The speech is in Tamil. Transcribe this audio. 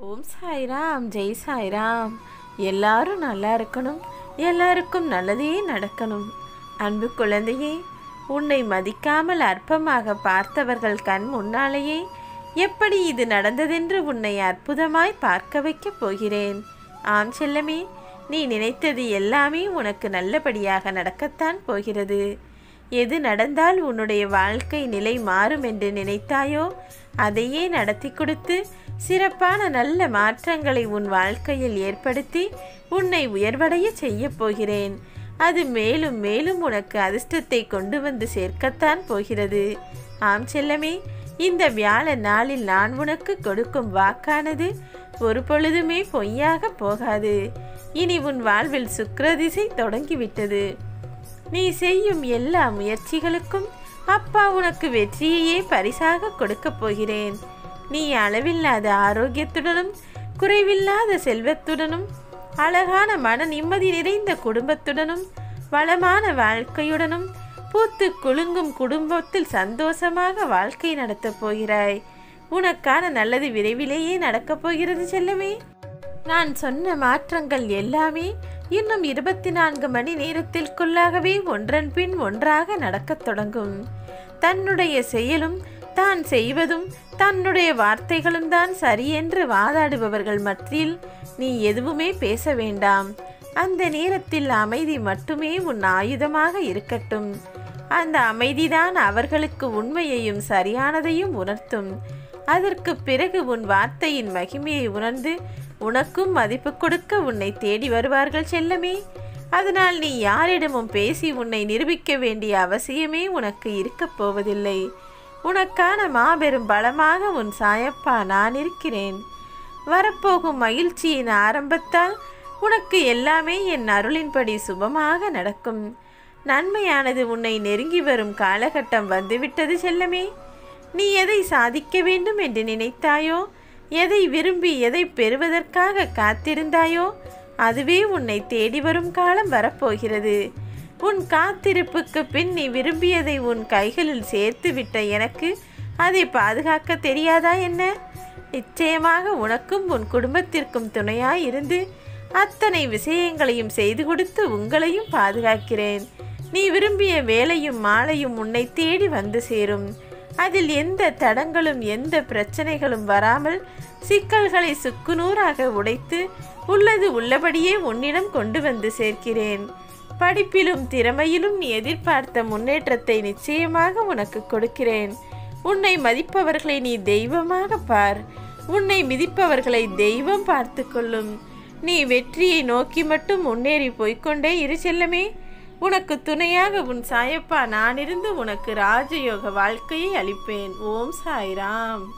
ஓம் சாய்ராம் ஜெய் சாய்ராம் எல்லாரும் நல்லா இருக்கணும் எல்லாருக்கும் நல்லதே நடக்கணும் அன்பு குழந்தையே உன்னை மதிக்காமல் அற்பமாக பார்த்தவர்கள் கண் முன்னாலேயே எப்படி இது நடந்ததென்று உன்னை அற்புதமாய் பார்க்க வைக்கப் போகிறேன் ஆம் செல்லமே நீ நினைத்தது எல்லாமே உனக்கு நல்லபடியாக நடக்கத்தான் போகிறது எது நடந்தால் உன்னுடைய வாழ்க்கை நிலை மாறும் என்று நினைத்தாயோ அதையே நடத்தி கொடுத்து சிறப்பான நல்ல மாற்றங்களை உன் வாழ்க்கையில் ஏற்படுத்தி உன்னை உயர்வடைய செய்யப் போகிறேன் அது மேலும் மேலும் உனக்கு அதிர்ஷ்டத்தை கொண்டு வந்து சேர்க்கத்தான் போகிறது ஆம் செல்லமே இந்த வியாழ நாளில் நான் உனக்கு கொடுக்கும் வாக்கானது ஒரு பொழுதுமே பொய்யாக போகாது இனி உன் வாழ்வில் சுக்கிரதிசை தொடங்கிவிட்டது நீ செய்யும் எல்லா முயற்சிகளுக்கும் அப்பா உனக்கு வெற்றியையே பரிசாக கொடுக்கப் போகிறேன் நீ அளவில்லாத ஆரோக்கியத்துடனும் குறைவில்லாத செல்வத்துடனும் அழகான மன நிம்மதி நிறைந்த குடும்பத்துடனும் வளமான வாழ்க்கையுடனும் பூத்து குலுங்கும் குடும்பத்தில் சந்தோஷமாக வாழ்க்கை நடத்தப் போகிறாய் உனக்கான நல்லது விரைவிலேயே நடக்கப் போகிறது செல்லமே நான் சொன்ன மாற்றங்கள் எல்லாமே இன்னும் இருபத்தி நான்கு மணி நேரத்திற்குள்ளாகவே ஒன்றன் பின் ஒன்றாக நடக்கத் தொடங்கும் தன்னுடைய செயலும் தான் செய்வதும் தன்னுடைய வார்த்தைகளும் தான் சரி என்று வாதாடுபவர்கள் மத்தியில் நீ எதுவுமே பேச வேண்டாம் அந்த நேரத்தில் அமைதி மட்டுமே உன் ஆயுதமாக இருக்கட்டும் அந்த அமைதிதான் அவர்களுக்கு உண்மையையும் சரியானதையும் உணர்த்தும் அதற்கு பிறகு உன் வார்த்தையின் மகிமையை உணர்ந்து உனக்கும் மதிப்பு கொடுக்க உன்னை தேடி வருவார்கள் செல்லமே அதனால் நீ யாரிடமும் பேசி உன்னை நிரூபிக்க வேண்டிய அவசியமே உனக்கு இருக்கப் போவதில்லை உனக்கான மாபெரும் பலமாக உன் சாயப்பா நான் இருக்கிறேன் வரப்போகும் மகிழ்ச்சியின் ஆரம்பத்தால் உனக்கு எல்லாமே என் அருளின்படி சுபமாக நடக்கும் நன்மையானது உன்னை நெருங்கி வரும் காலகட்டம் வந்துவிட்டது செல்லமே நீ எதை சாதிக்க வேண்டும் என்று நினைத்தாயோ எதை விரும்பி எதை பெறுவதற்காக காத்திருந்தாயோ அதுவே உன்னை தேடி வரும் காலம் வரப்போகிறது உன் காத்திருப்புக்கு பின் நீ விரும்பியதை உன் கைகளில் சேர்த்து விட்ட எனக்கு அதை பாதுகாக்க தெரியாதா என்ன நிச்சயமாக உனக்கும் உன் குடும்பத்திற்கும் துணையாய் இருந்து அத்தனை விஷயங்களையும் செய்து கொடுத்து உங்களையும் பாதுகாக்கிறேன் நீ விரும்பிய வேலையும் மாலையும் உன்னை தேடி வந்து சேரும் அதில் எந்த தடங்களும் எந்த பிரச்சனைகளும் வராமல் சிக்கல்களை சுக்குநூறாக உடைத்து உள்ளது உள்ளபடியே உன்னிடம் கொண்டு வந்து சேர்க்கிறேன் படிப்பிலும் திறமையிலும் நீ எதிர்பார்த்த முன்னேற்றத்தை நிச்சயமாக உனக்கு கொடுக்கிறேன் உன்னை மதிப்பவர்களை நீ தெய்வமாக பார் உன்னை மிதிப்பவர்களை தெய்வம் பார்த்து கொள்ளும் நீ வெற்றியை நோக்கி மட்டும் முன்னேறி போய்க்கொண்டே இரு செல்லமே உனக்கு துணையாக உன் சாயப்பா நான் இருந்து உனக்கு ராஜயோக வாழ்க்கையை அளிப்பேன் ஓம் சாய்ராம்